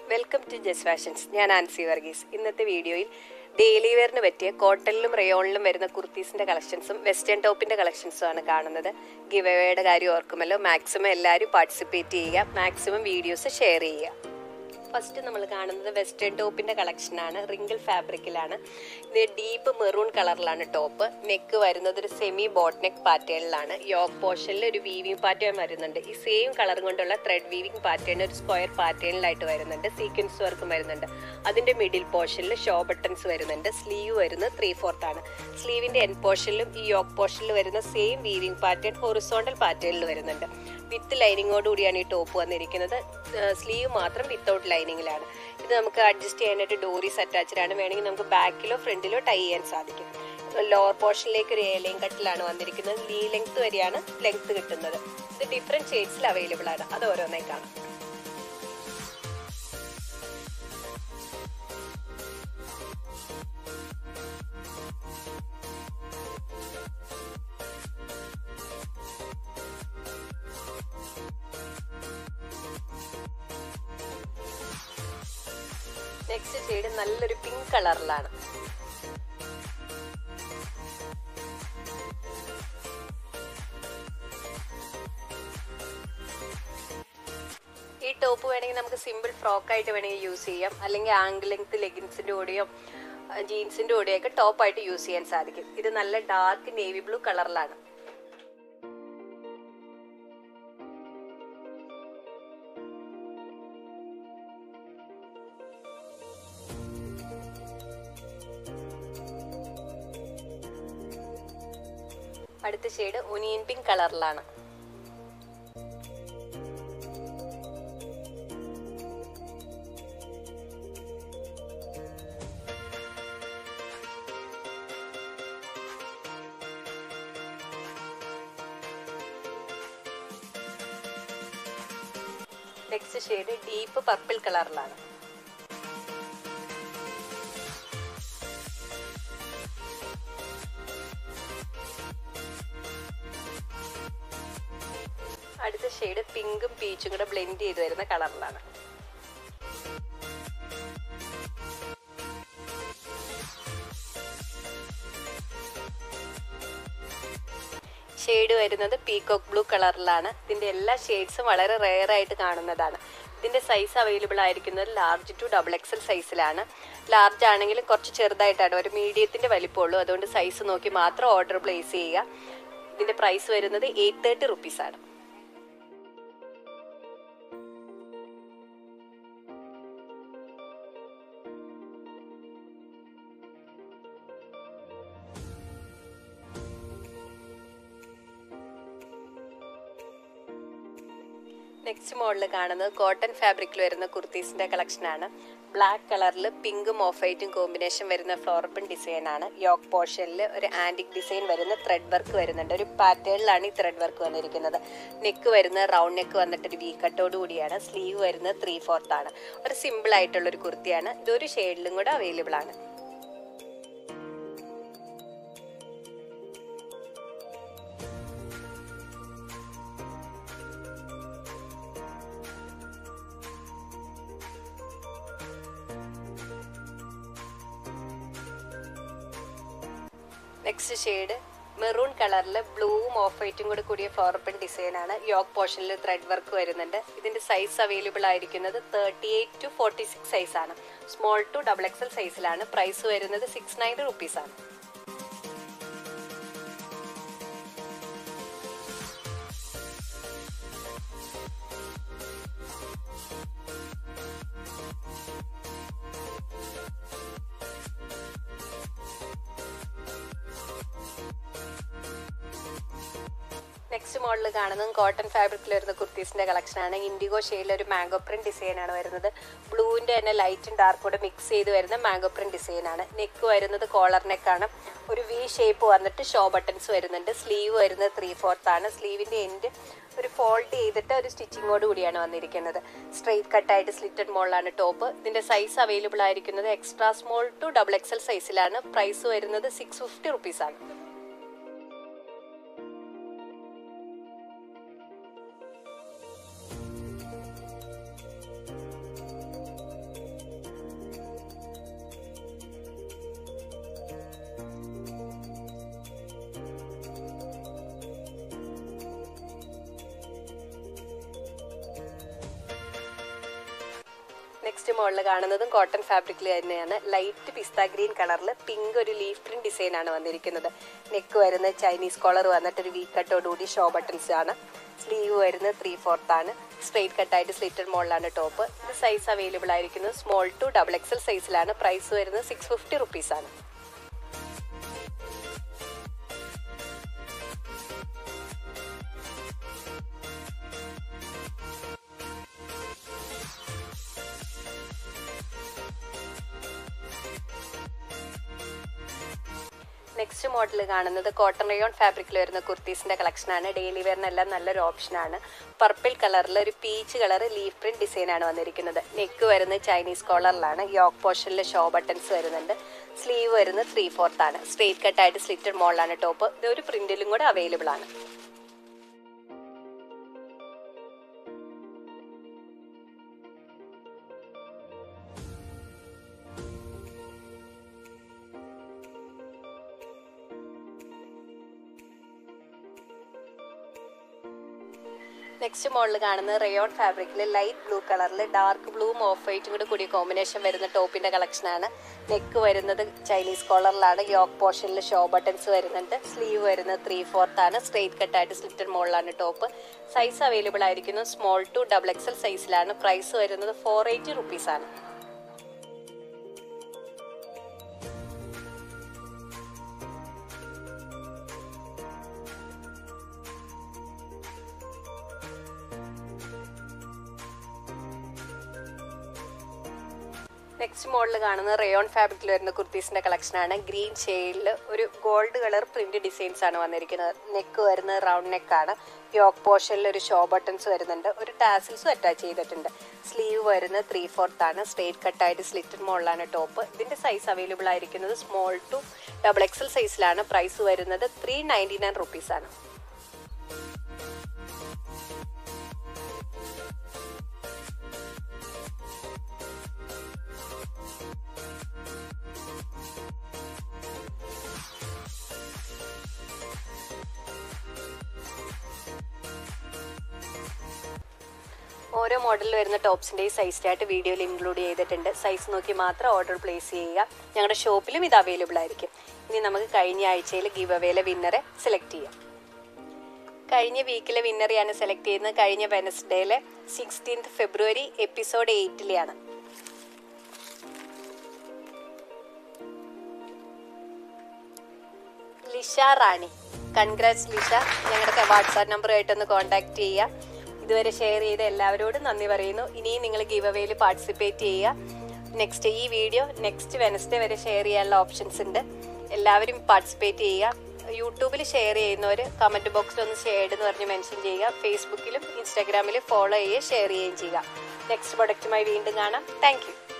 welcome to ജസ് fashions ഞാൻ ആൻസി വർഗീസ് ഇന്നത്തെ വീഡിയോയിൽ ഡെയിലി വെയറിന് പറ്റിയ കോട്ടണിലും റയോണിലും വരുന്ന കുർത്തീസിന്റെ കളക്ഷൻസും വെസ്റ്റേൺ ടോപ്പിന്റെ കളക്ഷൻസും ആണ് കാണുന്നത് ഗിവ് അവയുടെ കാര്യം ഓർക്കുമല്ലോ മാക്സിമം എല്ലാവരും പാർട്ടിസിപ്പേറ്റ് ചെയ്യുക മാക്സിമം വീഡിയോസ് ഷെയർ ചെയ്യുക ഫസ്റ്റ് നമ്മൾ കാണുന്നത് വെസ്റ്റേൺ ടോപ്പിന്റെ കളക്ഷനാണ് റിങ്കിൾ ഫാബ്രിക്കിലാണ് ഇത് ഡീപ്പ് മെറൂൺ കളറിലാണ് ടോപ്പ് നെക്ക് വരുന്നത് ഒരു സെമി ബോട്ട് നെക്ക് പാറ്റേണിലാണ് യോക്ക് പോർഷനിൽ ഒരു വീവിംഗ് പാറ്റേൺ വരുന്നുണ്ട് ഈ സെയിം കളർ കൊണ്ടുള്ള ത്രെഡ് വീവിംഗ് പാറ്റേൺ ഒരു സ്ക്വയർ പാറ്റേണിലായിട്ട് വരുന്നുണ്ട് സീക്വൻസ് വർക്കും വരുന്നുണ്ട് അതിന്റെ മിഡിൽ പോർഷനിൽ ഷോ ബട്ടൺസ് വരുന്നുണ്ട് സ്ലീവ് വരുന്നത് ത്രീ ഫോർത്ത് ആണ് സ്ലീവിന്റെ എൻ പോർഷനിലും ഈ യോക്ക് പോർഷനിൽ വരുന്ന സെയിം വീവിംഗ് പാറ്റേൺ ഹൊറിസോണ്ടൽ പാറ്റേണിൽ വരുന്നുണ്ട് വിത്ത് ലൈനിങ്ങോട് കൂടിയാണ് ഈ ടോപ്പ് വന്നിരിക്കുന്നത് സ്ലീവ് മാത്രം വിത്തൗട്ട് ലൈനിങ്ങിലാണ് ഇത് നമുക്ക് അഡ്ജസ്റ്റ് ചെയ്യാനായിട്ട് ഡോറീസ് അറ്റാച്ച്ഡ് ആണ് വേണമെങ്കിൽ നമുക്ക് ബാക്കിലോ ഫ്രണ്ടിലോ ടൈ ചെയ്യാൻ സാധിക്കും ലോവർ പോർഷനിലേക്ക് ഒരു ഏലയും കട്ടിലാണ് വന്നിരിക്കുന്നത് ലീ ലെങ്ത് വരെയാണ് ലെങ്ത് കിട്ടുന്നത് ഇത് ഡിഫറെന്റ് ഷെയ്ഡ്സിൽ അവൈലബിൾ ആണ് അത് ഓരോന്നായി കാണാം നെക്സ്റ്റ് ഷെയ്ഡ് നല്ലൊരു പിങ്ക് കളറിലാണ് ഈ ടോപ്പ് വേണമെങ്കിൽ നമുക്ക് സിമ്പിൾ ഫ്രോക്ക് ആയിട്ട് വേണമെങ്കിൽ യൂസ് ചെയ്യാം അല്ലെങ്കിൽ ആംഗിൾ ലെങ്ത് ലെഗിൻസിന്റെ കൂടെയോ ജീൻസിന്റെ കൂടെയൊക്കെ ടോപ്പായിട്ട് യൂസ് ചെയ്യാൻ സാധിക്കും ഇത് നല്ല ഡാർക്ക് നേവി ബ്ലൂ കളറിലാണ് അടുത്ത ഷെയ്ഡ് ഒനിയൻ പിങ്ക് കളറിലാണ് നെക്സ്റ്റ് ഷെയ്ഡ് ഡീപ്പ് പർപ്പിൾ കളറിലാണ് അടുത്ത ഷെയ്ഡ് പിങ്കും പീച്ചും കൂടെ ബ്ലെൻഡ് ചെയ്ത് വരുന്ന കളറിലാണ് ഷെയ്ഡ് വരുന്നത് പീകോക്ക് ബ്ലൂ കളറിലാണ് ഇതിന്റെ എല്ലാ ഷെയ്ഡ്സും വളരെ റെയർ ആയിട്ട് കാണുന്നതാണ് ഇതിന്റെ സൈസ് അവൈലബിൾ ആയിരിക്കുന്നത് ലാർജ് ടു ഡബിൾ എക്സൽ സൈസിലാണ് ലാർജ് ആണെങ്കിലും കുറച്ച് ചെറുതായിട്ടാണ് ഒരു മീഡിയത്തിന്റെ വലിപ്പമുള്ളൂ അതുകൊണ്ട് സൈസ് നോക്കി മാത്രം ഓർഡർ പ്ലേസ് ചെയ്യുക ഇതിന്റെ പ്രൈസ് വരുന്നത് എയ്റ്റ് തേർട്ടി റുപ്പീസ് ആണ് നെക്സ്റ്റ് മോഡൽ കാണുന്നത് കോട്ടൺ ഫാബ്രിക്കിൽ വരുന്ന കുർത്തീസിന്റെ കളക്ഷനാണ് ബ്ലാക്ക് കളറിൽ പിങ്കും ഓഫ് വൈറ്റും കോമ്പിനേഷൻ വരുന്ന ഫ്ലോറപ്പൺ ഡിസൈൻ ആണ് യോക്ക് പോർഷനിൽ ഒരു ആന്റിക് ഡിസൈൻ വരുന്ന ത്രെഡ് വർക്ക് വരുന്നുണ്ട് ഒരു പാറ്റേണിലാണ് ഈ ത്രെഡ് വർക്ക് വന്നിരിക്കുന്നത് നെക്ക് വരുന്നത് റൗണ്ട് നെക്ക് വന്നിട്ട് ഒരു വി കട്ടോട് കൂടിയാണ് സ്ലീവ് വരുന്നത് ത്രീ ഫോർത്ത് ആണ് ഒരു സിമ്പിൾ ആയിട്ടുള്ള ഒരു കുർത്തിയാണ് ഇതൊരു ഷെയ്ഡിലും കൂടെ അവൈലബിൾ ആണ് നെക്സ്റ്റ് ഷെയ്ഡ് മെറൂൺ കളറിൽ ബ്ലൂവും ഓഫ് വൈറ്റും കൂടി കൂടിയ ഫ്ലോറപ്പൻ ഡിസൈൻ ആണ് യോക്ക് പോർഷനിൽ ത്രെഡ് വർക്ക് വരുന്നുണ്ട് ഇതിന്റെ സൈസ് അവൈലബിൾ ആയിരിക്കുന്നത് thirty eight to forty six size ആണ് സ്മോൾ ടു ഡബിൾ എക്സൽ സൈസിലാണ് പ്രൈസ് വരുന്നത് സിക്സ് നയൻ റുപ്പീസ് ആണ് നെക്സ്റ്റ് മോഡൽ കാണുന്നത് കോട്ടൺ ഫാബ്രിക്കിൽ വരുന്ന കുർത്തീസിന്റെ കളക്ഷനാണ് ഇൻഡിഗോ ഷെയ്ഡിൽ ഒരു മാംഗോ പ്രിന്റ് ഡിസൈൻ ആണ് വരുന്നത് ബ്ലൂവിന്റെ തന്നെ ലൈറ്റും ഡാർക്കും കൂടെ മിക്സ് ചെയ്ത് വരുന്ന മാംഗോ പ്രിന്റ് ഡിസൈൻ ആണ് നെക്ക് വരുന്നത് കോളർ നെക്കാണ് ഒരു വി ഷേപ്പ് വന്നിട്ട് ഷോ ബട്ടൺസ് വരുന്നുണ്ട് സ്ലീവ് വരുന്നത് ത്രീ ഫോർത്ത് ആണ് സ്ലീവിന്റെ എൻഡ് ഒരു ഫോൾഡ് ചെയ്തിട്ട് ഒരു സ്റ്റിച്ചിങ്ങോട് കൂടിയാണ് വന്നിരിക്കുന്നത് സ്ട്രെയിറ്റ് കട്ടായിട്ട് സ്ലിറ്റഡ് മോളിലാണ് ടോപ്പ് ഇതിന്റെ സൈസ് അവൈലബിൾ ആയിരിക്കുന്നത് extra small to double XL സൈസിലാണ് പ്രൈസ് വരുന്നത് സിക്സ് ഫിഫ്റ്റി റുപ്പീസ് ആണ് നെക്സ്റ്റ് മോഡൽ കാണുന്നതും കോട്ടൺ ഫാബ്രിക്കിൽ തന്നെയാണ് ലൈറ്റ് പിസ്ത ഗ്രീൻ കളറിൽ പിങ്ക് ഒരു ലീഫ് പ്രിന്റ് ഡിസൈൻ ആണ് വന്നിരിക്കുന്നത് നെക്ക് വരുന്നത് ചൈനീസ് കോളർ വന്നിട്ട് ഒരു വി കട്ടോടുകൂടി ഷോ ബട്ടൺസ് ആണ് സ്ലീവ് വരുന്നത് ത്രീ ഫോർത്ത് ആണ് സ്ട്രെയിറ്റ് കട്ടായിട്ട് സ്ലിറ്റഡ് മോഡലാണ് ടോപ്പ് ഇത് സൈസ് അവൈലബിൾ ആയിരിക്കുന്നത് സ്മോൾ ടു ഡബിൾ എക്സൽ സൈസിലാണ് പ്രൈസ് വരുന്നത് സിക്സ് ഫിഫ്റ്റി റുപ്പീസ് ആണ് നെക്സ്റ്റ് മോഡൽ കാണുന്നത് കോട്ടൺ റയോൺ ഫാബ്രിക്കിൽ വരുന്ന കുർത്തീസിന്റെ കളക്ഷനാണ് ഡെയിലി വെയറിനെല്ലാം നല്ലൊരു ഓപ്ഷനാണ് പർപ്പിൾ കളറിൽ ഒരു peach colour leaf print design ആണ് വന്നിരിക്കുന്നത് നെക്ക് വരുന്നത് ചൈനീസ് കോളറിലാണ് യോക്ക് പോർഷനിൽ ഷോ ബട്ടൺസ് വരുന്നുണ്ട് സ്ലീവ് വരുന്നത് ത്രീ ഫോർത്ത് ആണ് സ്ട്രെയിറ്റ് കട്ടായിട്ട് സ്ലിറ്റഡ് മോഡലാണ് ടോപ്പ് ഇത് ഒരു പ്രിന്റിലും കൂടെ അവൈലബിൾ ആണ് നെക്സ്റ്റ് മോഡൽ കാണുന്നത് റയോൺ ഫാബ്രിക്കിൽ ലൈറ്റ് ബ്ലൂ കളറിൽ ഡാർക്ക് ബ്ലൂവും ഓഫ് വൈറ്റും കൂടെ കൂടിയ കോമ്പിനേഷൻ വരുന്ന ടോപ്പിന്റെ കളക്ഷനാണ് നെക്ക് വരുന്നത് ചൈനീസ് കോളറിലാണ് യോക്ക് പോർഷനിൽ ഷോ ബട്ടൺസ് വരുന്നുണ്ട് സ്ലീവ് വരുന്നത് ത്രീ ഫോർത്ത് ആണ് സ്ട്രെയിറ്റ് കട്ടായിട്ട് സ്ലിറ്റഡ് മോഡലാണ് ടോപ്പ് സൈസ് അവൈലബിൾ ആയിരിക്കുന്നു സ്മോൾ ടു ഡബിൾ എക്സൽ സൈസിലാണ് പ്രൈസ് വരുന്നത് ഫോർ എയ്റ്റി റുപ്പീസ് ആണ് നെക്സ്റ്റ് മോഡൽ കാണുന്നത് റയോൺ ഫാബ്രിക്കിൽ വരുന്ന കുർത്തീസിന്റെ കളക്ഷനാണ് ഗ്രീൻ ഷെയ്ഡിൽ ഒരു ഗോൾഡ് കളർ പ്രിന്റ് ഡിസൈൻസ് ആണ് വന്നിരിക്കുന്നത് നെക്ക് വരുന്നത് റൗണ്ട് നെക്കാണ് യോക്ക് പോർഷനിൽ ഒരു ഷോ ബട്ടൺസ് വരുന്നുണ്ട് ഒരു ടാസിൽസും അറ്റാച്ച് ചെയ്തിട്ടുണ്ട് സ്ലീവ് വരുന്നത് ത്രീ ഫോർത്ത് ആണ് സ്ട്രെയിറ്റ് കട്ടായിട്ട് സ്ലിറ്റഡ് മോഡലാണ് ടോപ്പ് ഇതിന്റെ സൈസ് അവൈലബിൾ ആയിരിക്കുന്നത് സ്മോൾ ടു ഡബിൾ എക്സൽ സൈസിലാണ് പ്രൈസ് വരുന്നത് ത്രീ നയൻറ്റി നയൻ റുപ്പീസ് ആണ് ഓരോ മോഡലിൽ വരുന്ന ടോപ്സിൻ്റെയും സൈസിനായിട്ട് വീഡിയോയിൽ ഇൻക്ലൂഡ് ചെയ്തിട്ടുണ്ട് സൈസ് നോക്കി മാത്രം ഓർഡർ പ്ലേസ് ചെയ്യുക ഞങ്ങളുടെ ഷോപ്പിലും ഇത് അവൈലബിൾ ആയിരിക്കും ഇനി നമുക്ക് കഴിഞ്ഞ ആഴ്ചയിൽ ഗിവ് അവേലെ വിന്നറെ സെലക്ട് ചെയ്യാം കഴിഞ്ഞ വീക്കിലെ വിന്നറെയാണ് സെലക്ട് ചെയ്യുന്നത് കഴിഞ്ഞ വെനസ്ഡേയിലെ സിക്സ്റ്റീൻത്ത് ഫെബ്രുവരി എപ്പിസോഡ് എയ്റ്റിലെയാണ് ലിഷ റാണി കൺഗ്രാറ്റ്സ് ലിഷ ഞങ്ങളുടെ വാട്സാപ്പ് നമ്പറുമായിട്ടൊന്ന് കോൺടാക്ട് ചെയ്യുക ഇതുവരെ ഷെയർ ചെയ്ത എല്ലാവരോടും നന്ദി പറയുന്നു ഇനിയും നിങ്ങൾ ഗീവ് അവേയിൽ പാർട്ടിസിപ്പേറ്റ് ചെയ്യുക നെക്സ്റ്റ് ഈ വീഡിയോ നെക്സ്റ്റ് വെനസ്ഡേ വരെ ഷെയർ ചെയ്യാനുള്ള ഓപ്ഷൻസ് ഉണ്ട് എല്ലാവരും പാർട്ടിസിപ്പേറ്റ് ചെയ്യുക യൂട്യൂബിൽ ഷെയർ ചെയ്യുന്നവർ കമൻറ്റ് ബോക്സിൽ ഒന്ന് ഷെയർഡ് എന്ന് പറഞ്ഞ് മെൻഷൻ ചെയ്യുക ഫേസ്ബുക്കിലും ഇൻസ്റ്റാഗ്രാമിലും ഫോളോ ചെയ്യുകയും ഷെയർ ചെയ്യുകയും ചെയ്യുക നെക്സ്റ്റ് പ്രൊഡക്റ്റുമായി വീണ്ടും കാണാം താങ്ക്